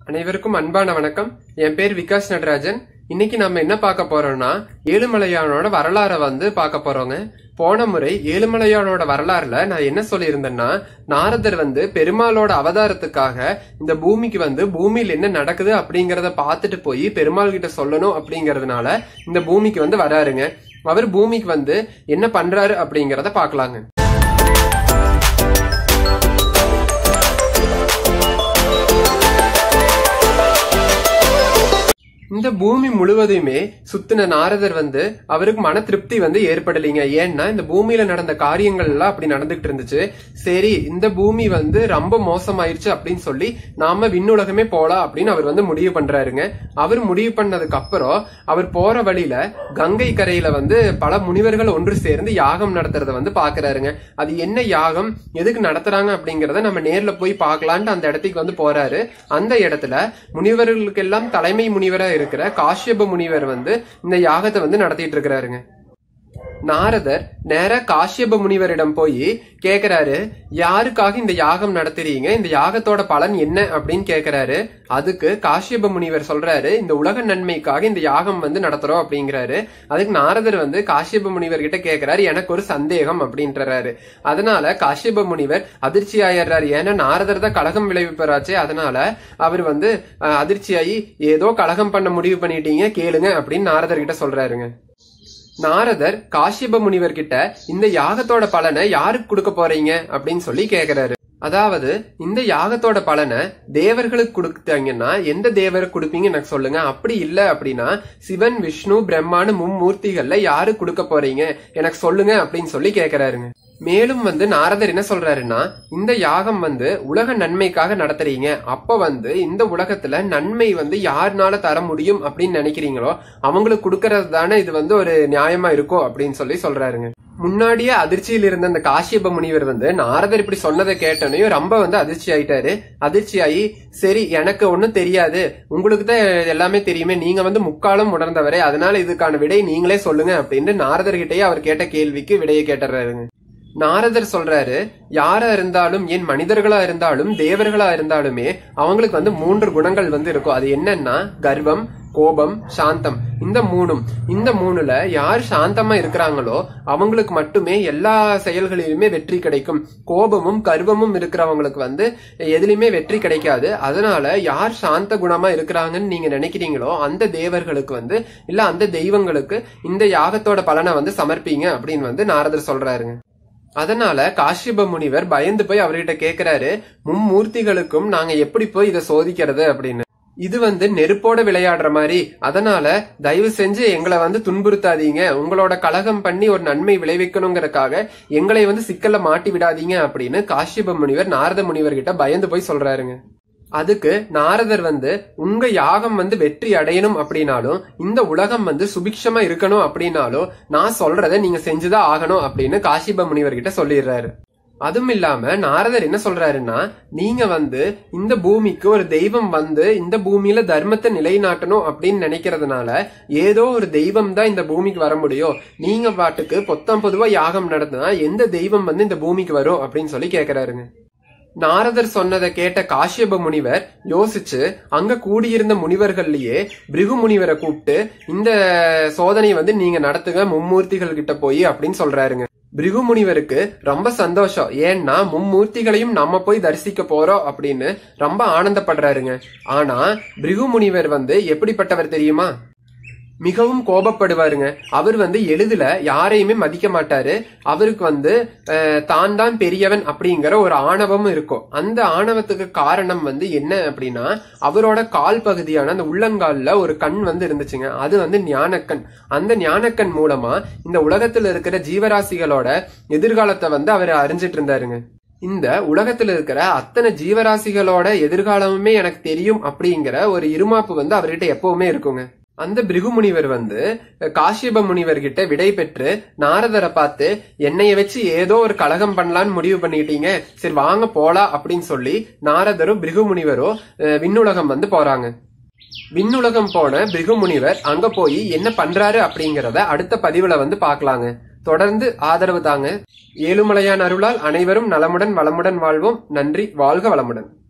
அனைவருக்கும் அன்பான வணக்கம் என் பேர் விகாஸ் நடராஜன் இன்னைக்கு நம்ம என்ன பார்க்க போறோம்னா ஏழுமலையானோட வரலாறை வந்து பார்க்க போறோங்க போன முறை ஏழுமலையானோட வரலாறுல நான் என்ன சொல்லியிருந்தேன்னா நாரதர் வந்து பெருமாளோட அவதாரத்துக்காக இந்த பூமிக்கு வந்து பூமியில் என்ன நடக்குது அப்படிங்கறத பார்த்துட்டு போய் பெருமாள் கிட்ட சொல்லணும் அப்படிங்கறதுனால இந்த பூமிக்கு வந்து வராருங்க அவர் பூமிக்கு வந்து என்ன பண்றாரு அப்படிங்கறத பார்க்கலாங்க இந்த பூமி முழுவதையுமே சுத்தின நாரதர் வந்து அவருக்கு மன திருப்தி வந்து ஏற்படலைங்க ஏன்னா இந்த பூமியில நடந்த காரியங்கள் எல்லாம் அப்படி நடந்துகிட்டு இருந்துச்சு சரி இந்த பூமி வந்து ரொம்ப மோசமாயிருச்சு அப்படின்னு சொல்லி நாம விண்ணுலகமே போலாம் அப்படின்னு அவர் வந்து முடிவு பண்றாருங்க அவர் முடிவு பண்ணதுக்கு அப்புறம் அவர் போற வழியில கங்கை கரையில வந்து பல முனிவர்கள் ஒன்று சேர்ந்து யாகம் நடத்துறத வந்து பாக்குறாருங்க அது என்ன யாகம் எதுக்கு நடத்துறாங்க அப்படிங்கறத நம்ம நேர்ல போய் பார்க்கலான்ட்டு அந்த இடத்துக்கு வந்து போறாரு அந்த இடத்துல முனிவர்களுக்கெல்லாம் தலைமை முனிவரா இருக்கிற காஷ்யப முனிவர் வந்து இந்த யாகத்தை வந்து நடத்திட்டு இருக்கிறாருங்க நாரதர் நேரா காஷ்யப முனிவரிடம் போய் கேக்குறாரு யாருக்காக இந்த யாகம் நடத்துறீங்க இந்த யாகத்தோட பலன் என்ன அப்படின்னு கேக்குறாரு அதுக்கு காஷ்யப முனிவர் சொல்றாரு இந்த உலக நன்மைக்காக இந்த யாகம் வந்து நடத்துறோம் அப்படிங்கிறாரு அதுக்கு நாரதர் வந்து காஷ்யப முனிவர் கிட்ட கேக்குறாரு எனக்கு ஒரு சந்தேகம் அப்படின்றாரு அதனால காஷ்யப முனிவர் அதிர்ச்சி ஆயிடுறாரு ஏன்னா நாரதர் தான் கலகம் விளைவிப்பராச்சே அதனால அவர் வந்து அஹ், அதிர்ச்சியாகி ஏதோ கலகம் பண்ண முடிவு பண்ணிட்டீங்க கேளுங்க அப்படின்னு நாரதர் கிட்ட சொல்றாருங்க நாரதர் காஷ்யப முனிவர் கிட்ட இந்த யாகத்தோட பலனை யாருக்கு கொடுக்க போறீங்க அப்படின்னு சொல்லி கேக்குறாரு அதாவது இந்த யாகத்தோட பலனை தேவர்களுக்கு கொடுத்தாங்கன்னா எந்த தேவருக்கு கொடுப்பீங்க எனக்கு சொல்லுங்க அப்படி இல்ல அப்படின்னா சிவன் விஷ்ணு பிரம்மானு மும்மூர்த்திகள்ல யாரு கொடுக்க போறீங்க எனக்கு சொல்லுங்க அப்படின்னு சொல்லி கேக்குறாருங்க மேலும் வந்து நாரதர் என்ன சொல்றாருன்னா இந்த யாகம் வந்து உலக நன்மைக்காக நடத்துறீங்க அப்ப வந்து இந்த உலகத்துல நன்மை வந்து யாருனால தர முடியும் அப்படின்னு நினைக்கிறீங்களோ அவங்களுக்கு கொடுக்கறது தானே இது வந்து ஒரு நியாயமா இருக்கும் அப்படின்னு சொல்லி சொல்றாருங்க முன்னாடியே அதிர்ச்சியில் இருந்த அந்த காஷ்யப முனிவர் வந்து நாரதர் இப்படி சொன்னதை கேட்டனையும் ரொம்ப வந்து அதிர்ச்சி ஆயிட்டாரு அதிர்ச்சி ஆகி சரி எனக்கு ஒண்ணும் தெரியாது உங்களுக்கு தான் எல்லாமே தெரியுமே நீங்க வந்து முக்காலம் உணர்ந்தவரே அதனால இதுக்கான விடை நீங்களே சொல்லுங்க அப்படின்னு நாரதர்கிட்டயே அவர் கேட்ட கேள்விக்கு விடையை கேட்டுறாருங்க நாரதர் சொல்றாரு யாரா இருந்தாலும் ஏன் மனிதர்களா இருந்தாலும் தேவர்களா இருந்தாலுமே அவங்களுக்கு வந்து மூன்று குணங்கள் வந்து இருக்கும் அது என்னன்னா கர்வம் கோபம் சாந்தம் இந்த மூணும் இந்த மூணுல யார் சாந்தமா இருக்கிறாங்களோ அவங்களுக்கு மட்டுமே எல்லா செயல்களிலுமே வெற்றி கிடைக்கும் கோபமும் கர்வமும் இருக்கிறவங்களுக்கு வந்து எதுலயுமே வெற்றி கிடைக்காது அதனால யார் சாந்த குணமா இருக்கிறாங்கன்னு நீங்க நினைக்கிறீங்களோ அந்த தேவர்களுக்கு வந்து இல்ல அந்த தெய்வங்களுக்கு இந்த யாகத்தோட பலனை வந்து சமர்ப்பீங்க அப்படின்னு வந்து நாரதர் சொல்றாருங்க அதனால காஷ்யப முனிவர் பயந்து போய் அவர்கிட்ட கேக்குறாரு மும்மூர்த்திகளுக்கும் நாங்க எப்படி போய் இதை சோதிக்கிறது அப்படின்னு இது வந்து நெருப்போட விளையாடுற மாதிரி அதனால தயவு செஞ்சு எங்களை வந்து துன்புறுத்தாதீங்க உங்களோட கலகம் பண்ணி ஒரு நன்மை விளைவிக்கணுங்கிறதுக்காக எங்களை வந்து சிக்கல்ல மாட்டி விடாதீங்க அப்படின்னு காஷ்யப முனிவர் நாரத முனிவர் கிட்ட பயந்து போய் சொல்றாருங்க அதுக்கு நாரதர் வந்து உங்க யாகம் வந்து வெற்றி அடையணும் அப்படின்னாலும் இந்த உலகம் வந்து சுபிக்ஷமா இருக்கணும் அப்படின்னாலும் நான் சொல்றதை நீங்க செஞ்சுதான் ஆகணும் அப்படின்னு காசிப முனிவர் கிட்ட சொல்லிடுறாரு அதுவும் இல்லாம நாரதர் என்ன சொல்றாருன்னா நீங்க வந்து இந்த பூமிக்கு ஒரு தெய்வம் வந்து இந்த பூமியில தர்மத்தை நிலைநாட்டணும் அப்படின்னு நினைக்கிறதுனால ஏதோ ஒரு தெய்வம் தான் இந்த பூமிக்கு வர முடியும் நீங்க பாட்டுக்கு பொத்தம் பொதுவா யாகம் நடத்தினா எந்த தெய்வம் வந்து இந்த பூமிக்கு வரும் அப்படின்னு சொல்லி கேக்குறாருங்க நாரதர் சொன்னதை கேட்ட காஷ்யப முனிவர் யோசிச்சு அங்க கூடியிருந்த முனிவர்கள்லயே பிருகு முனிவரை கூப்பிட்டு இந்த சோதனையை வந்து நீங்க நடத்துங்க மும்மூர்த்திகள் கிட்ட போய் அப்படின்னு சொல்றாருங்க பிருகு முனிவருக்கு ரொம்ப சந்தோஷம் ஏன்னா மும்மூர்த்திகளையும் நம்ம போய் தரிசிக்க போறோம் அப்படின்னு ரொம்ப ஆனந்தப்படுறாருங்க ஆனா பிருகு முனிவர் வந்து எப்படிப்பட்டவர் தெரியுமா மிகவும் கோபப்படுவாருங்க அவர் வந்து எளிதில யாரையுமே மதிக்க மாட்டாரு அவருக்கு வந்து அஹ், தான் தான் பெரியவன் அப்படிங்கிற ஒரு ஆணவமும் இருக்கும் அந்த ஆணவத்துக்கு காரணம் வந்து என்ன அப்படின்னா அவரோட கால் பகுதியான அந்த உள்ளங்கால்ல ஒரு கண் வந்து இருந்துச்சுங்க அது வந்து ஞானக்கண் அந்த ஞானக்கண் மூலமா இந்த உலகத்துல இருக்கிற ஜீவராசிகளோட எதிர்காலத்தை வந்து அவர் அறிஞ்சிட்டு இருந்தாருங்க இந்த உலகத்துல இருக்கிற அத்தனை ஜீவராசிகளோட எதிர்காலமுமே எனக்கு தெரியும் அப்படிங்கிற ஒரு இருமாப்பு வந்து அவர்கிட்ட எப்பவுமே இருக்குங்க அந்த பிருகு முனிவர் வந்து காஷ்யப முனிவர் கிட்ட விடை பெற்று நாரதரை பார்த்து என்னைய வச்சு ஏதோ ஒரு கலகம் பண்ணலான்னு முடிவு பண்ணிட்டீங்க சரி வாங்க போலாம் அப்படின்னு சொல்லி நாரதரும் பிருகு முனிவரும் அஹ், விண்ணுலகம் வந்து போறாங்க விண்ணுலகம் போன பிருகு முனிவர் அங்க போய் என்ன பண்றாரு அப்படிங்கறத அடுத்த பதிவுல வந்து பார்க்கலாங்க தொடர்ந்து ஆதரவு தாங்க ஏழுமலையான் அருளால் அனைவரும் நலமுடன் வளமுடன் வாழ்வோம் நன்றி வாழ்க வளமுடன்